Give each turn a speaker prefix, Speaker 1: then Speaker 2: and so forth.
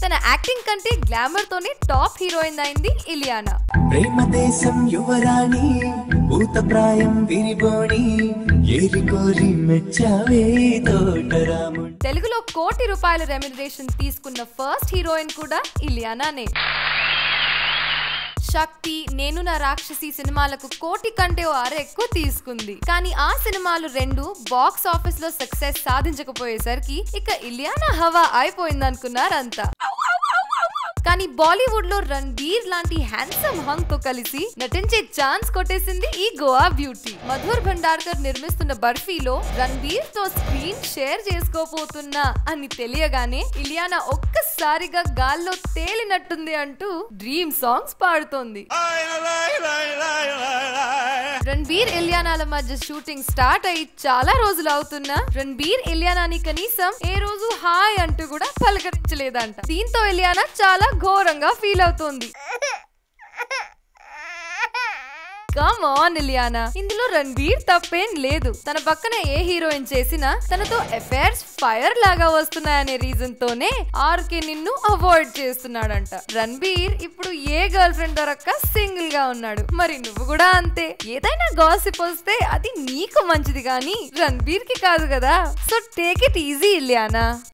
Speaker 1: తన యాక్టింగ్ కంటే గ్లామర్ తోనే టాప్ హీరోయిన్ అయింది ఇలియానా
Speaker 2: ప్రేమ దేశం యువరాణి భూత ప్రాయం విరిబోణి ఏరి కోరి మెచ్చావే తోటరాముడు
Speaker 1: తెలుగులో కోటి రూపాయల రెమ్యునరేషన్ తీసుకున్న ఫస్ట్ హీరోయిన్ కూడా ఇలియానానే శక్తి నేను నా రాక్షసి సినిమాలకు కోటి కంటే ఓ అర ఎక్కువ తీసుకుంది కానీ ఆ సినిమాలు రెండు బాక్స్ ఆఫీస్ లో సక్సెస్ సాధించకపోయేసరికి ఇక ఇలియానా హవా అయిపోయిందనుకున్నారంతా కానీ బాలీవుడ్ లో రణ్బీర్ లాంటి హ్యాండ్సమ్ హంగ్ తో కలిసి నటించే ఛాన్స్ కొట్టేసింది ఈ గోవా బ్యూటీ మధుర్ భండార్కర్ నిర్మిస్తున్న బర్ఫీలో రణ్బీర్ తో స్క్రీన్ షేర్ చేసుకోపోతున్నా అని తెలియగానే ఇలియానా ఒక్కసారిగా గాల్లో తేలినట్టుంది అంటూ డ్రీమ్ సాంగ్స్ పాడుతోంది రణ్బీర్ ఇలియానాల మధ్య షూటింగ్ స్టార్ట్ అయ్యి చాలా రోజులు అవుతున్నా రణ్బీర్ ఇలియానాని కనీసం ఏ రోజు హాయ్ అంటూ కూడా పలకరించలేదంట దీంతో ఇలియానా చాలా ఘోరంగా ఫీల్ అవుతోంది కమ్ ఆన్ ఇలియానా ఇందులో రణ్బీర్ తప్పేం లేదు తన పక్కన ఏ హీరోయిన్ చేసినా తనతో అఫైర్స్ ఫైర్ లాగా వస్తున్నాయనే రీజన్ తోనే ఆర్కే నిన్ను అవాయిడ్ చేస్తున్నాడంట రణ్బీర్ ఇప్పుడు ఏ గర్ల్ ఫ్రెండ్ దొరక్క సింగిల్ గా ఉన్నాడు మరి నువ్వు కూడా అంతే ఏదైనా గాసిప్ వస్తే అది నీకు మంచిది కానీ రణ్బీర్ కి కాదు కదా so take it easy Ileana